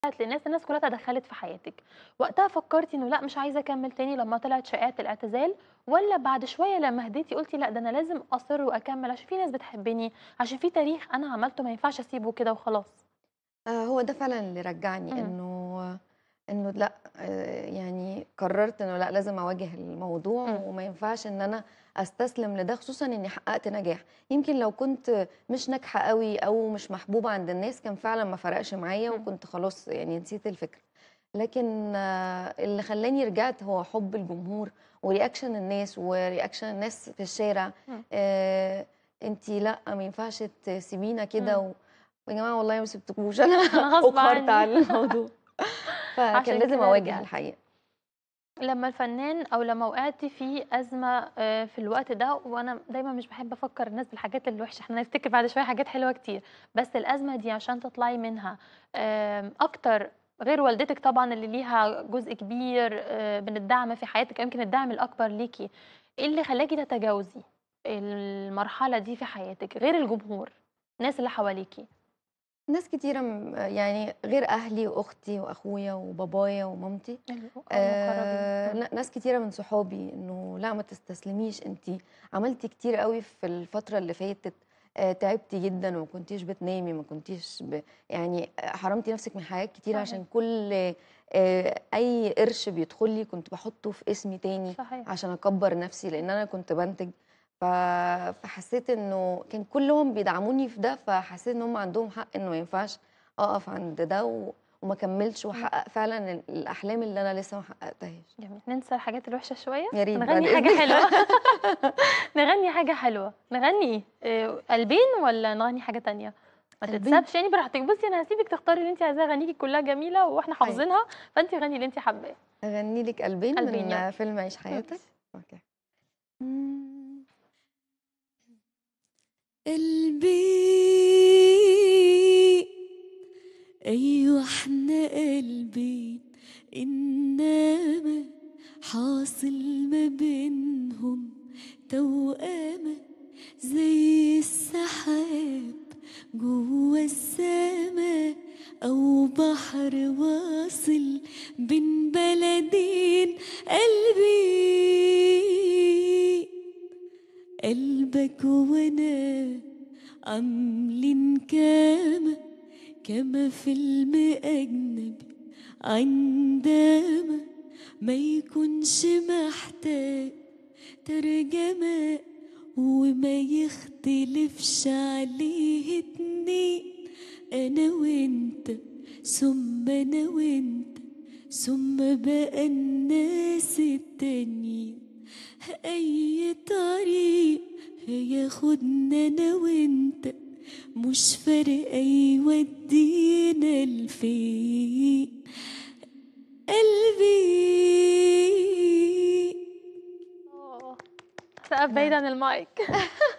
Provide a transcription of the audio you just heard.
للناس، الناس كلها تدخّلت في حياتِك، وقتها فكّرتِ إنه لأ مش عايزة أكمّل تاني لمّا طلعت شائعة الاعتزال، والّا بعد شوية لمّا هديتِ قُلتِ لأ ده أنا لازم أصِرّ وأكمّل عشان في ناس بتحبّني، عشان في تاريخ أنا عملته ما ينفعش أسيبه كده وخلاص؟ آآ هو ده فعلًا اللي رجّعني إمم. إنه إنه لأ آآ يعني قررت إنه لأ لازم أواجه الموضوع، إمم. وما ينفعش إن أنا أستسلم لده خصوصًا إني حققت نجاح، يمكن لو كنت مش ناجحة أوي أو مش محبوبة عند الناس كان فعلًا ما فرقش معايا إمم. وكنت خلاص يعني نسيت الفكرة، لكن اللي خلّاني رجعت هو حُب الجمهور وreaction الناس وreaction الناس في الشارع إمم. آآ أنتِ لأ ما ينفعش تسيبينا كده إمم. و ويا جماعة والله ما سِبتكوش أنا أنا غصب أُجهرت عني. على الموضوع فكان عشان لازم كده أواجه رجعتِ. الحقيقة. لمّا الفنان أو لمّا وقعتِ في أزمة آآ في الوقت ده، وأنا دايمًا مش باحب أفكّر الناس بالحاجات الوحشة، إحنا هنفتكر بعد شوية حاجات حلوة كتير، بس الأزمة دي عشان تطلعي منها آمم أكتر غير والدتِك طبعًا اللي ليها جزء كبير آآ من الدعم في حياتِك، يمكن الدعم الأكبر ليكِ، إيه اللي خلّاكِ تتجاوزي المرحلة دي في حياتِك غير الجمهور، الناس اللي حواليكِ؟ ناس كتيرة م يعني غير أهلي وأختي وأخويا وبابايا ومامتي المقربين، آآ إمم. ن ناس كتيرة من صحابي إنه لأ ما تستسلميش أنتِ عملتِ كتير أوي في الفترة اللي فاتت، آآ تعبتِ جدًا وما كنتيش بتنامي، ما كنتيش ب يعني حرمتِ نفسِك من حاجات كتيرة صحيح. عشان كل آآ أي قرش بيدخل لي كنت باحطه في اسمي تاني صحيح. عشان أكبّر نفسي، لإن أنا كنت بانتج ف فحسيت إنه كان كلّهم بيدعموني في ده، فحسيت إن هُم عندهم حق إنه ما ينفعش أقف عند ده و وما أكمّلش إمم. وأحقق فعلًا ال الأحلام اللي أنا لسه ما حققتهاش. جميل، ننسى الحاجات الوحشة شوية يا ريت بعد ونغني حاجة إذنِك. حلوة نغني حاجة حلوة، نغني إيه آآ قلبين والّا نغني حاجة تانية؟ ما قلبين. تتسابش يعني براحتك، بُصّي أنا هاسيبِك تختاري اللي أنتِ عايزاه، أغانيكِ كلها جميلة وإحنا طيب. حافظينها، فأنتِ غني اللي أنتِ حاباه. أغني لِك قلبين قلبين من يالّا. فيلم عيش حياتك؟ ماشي. أوكي. إمم. قلبين أيوه إحنا قلبين إنما حاصل ما بينهم توأمة زي السحاب جوا السما أو بحر واصل بين بلدين قلبين قلبك وأنا عاملين كما كما فيلم أجنبي عندما ما يكونش محتاج ترجمة وما يختلفش عليه اتنين أنا وأنت ثم أنا وأنت ثم بقى الناس التانيين أي طريق هياخدنا أنا وأنت مش فارقة يودينا لفين قلبي آه، سقف بعيد عن المايك.